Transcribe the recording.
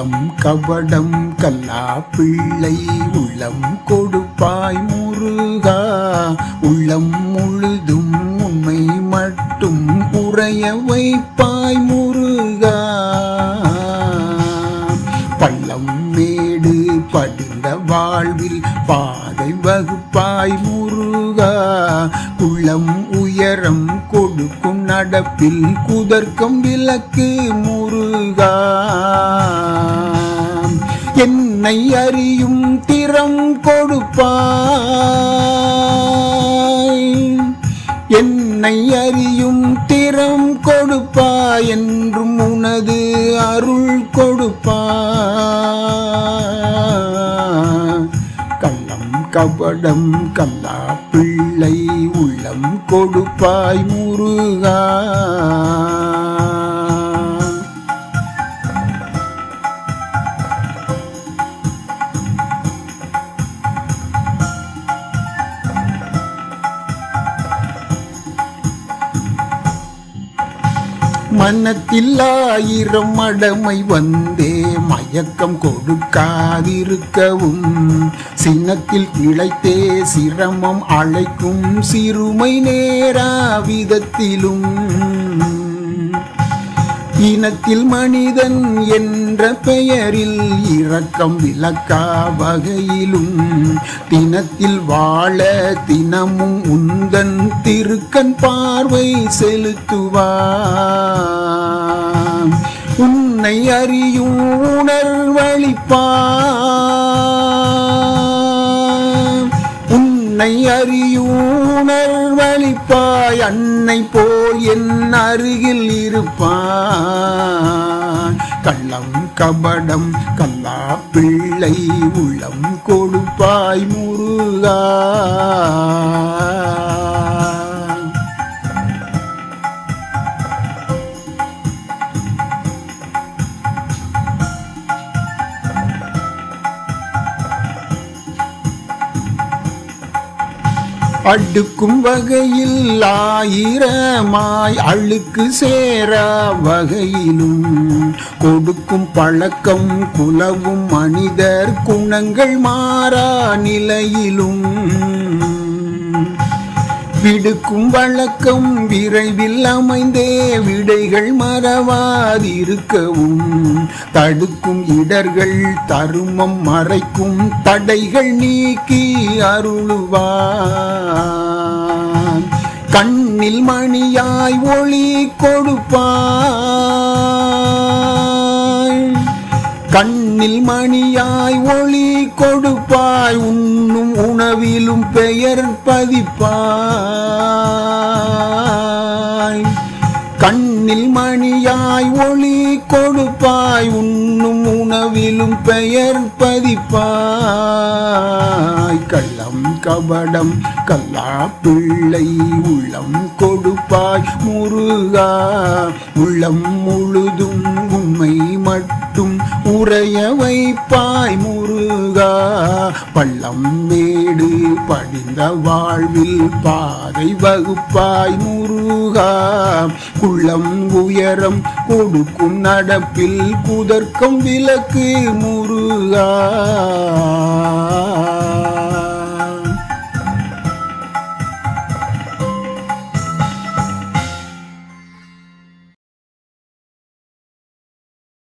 கள்ளம் கபடம் கல்லா பிள்ளை உள்ளம் கொடுப்பாய் முருகா உள்ளம் முழுதும் உண்மை மட்டும் உறைய வைப்பாய் முருகா பள்ளம் மேடு படிந்த வாழ்வில் பாதை வகுப்பாய் முருகா குள்ளம் உயரம் கொடுக்கும் நடப்பில் குதர்க்கம் விளக்கு முருகா என்னை அறியும் திறம் கொடுப்பாய் என்னை அறியும் திறம் கொடுப்பாய் என்றும் உனது அருள் கொடுப்பாய் கள்ளம் கபடம் கல்லா பிள்ளை உள்ளம் கொடுப்பாய் முருகா மனத்தில் ஆயிரம் மடமை வந்தே மயக்கம் கொடுக்காதிருக்கவும் சின்னத்தில் கிளைத்தே சிரமம் அழைக்கும் சிறுமை நேரா விதத்திலும் இனத்தில் மனிதன் என்ற பெயரில் இரக்கம் விளக்கா வகையிலும் தினத்தில் வாழ தினமும் உந்தன் திருக்கண் பார்வை செலுத்துவான் உன்னை அறியும் உணர்வழிப்பான் உன்னை அறியூணர்வழிப்பாய் அன்னை போல் என் அருகில் இருப்பான் கள்ளம் கபடம் கல்லா பிள்ளை உள்ளம் கொடுப்பாய் முருகா அடுக்கும் வகையில் ஆயிரமாய் அழுக்கு சேரா வகையிலும் கொடுக்கும் பழக்கம் குலவும் மனிதர் குணங்கள் மாறா நிலையிலும் விடுக்கும் வழக்கம் விரைவில் அமைந்தே விடைகள் மறவாதிருக்கவும் தடுக்கும் இடர்கள் தருமம் மறைக்கும் தடைகள் நீக்கி அருளுவான் கண்ணில் மணியாய் ஒளி கொடுப்பாய் கண்ணில் மணியாய் ஒளி கொடுப்பாய் உண்ணும் உணவிலும் பெயர் பதிப்பாய் கண்ணில் மணியாய் ஒளி கொடுப்பாய் உண்ணும் உணவிலும் பெயர் பதிப்பாய் கள்ளம் கபடம் கல்லா பிள்ளை உள்ளம் கொடுப்பாய் முருகா உள்ளம் முழுதும் உண்மை மட்டும் உறைய வைப்பாய் முருகா பள்ளம் மேடு படிந்த வாழ்வில் பாதை வகுப்பாய் முருகா குள்ளம் உயரம் கொடுக்கும் நடப்பில் குதர்க்கம் விளக்கு முருகா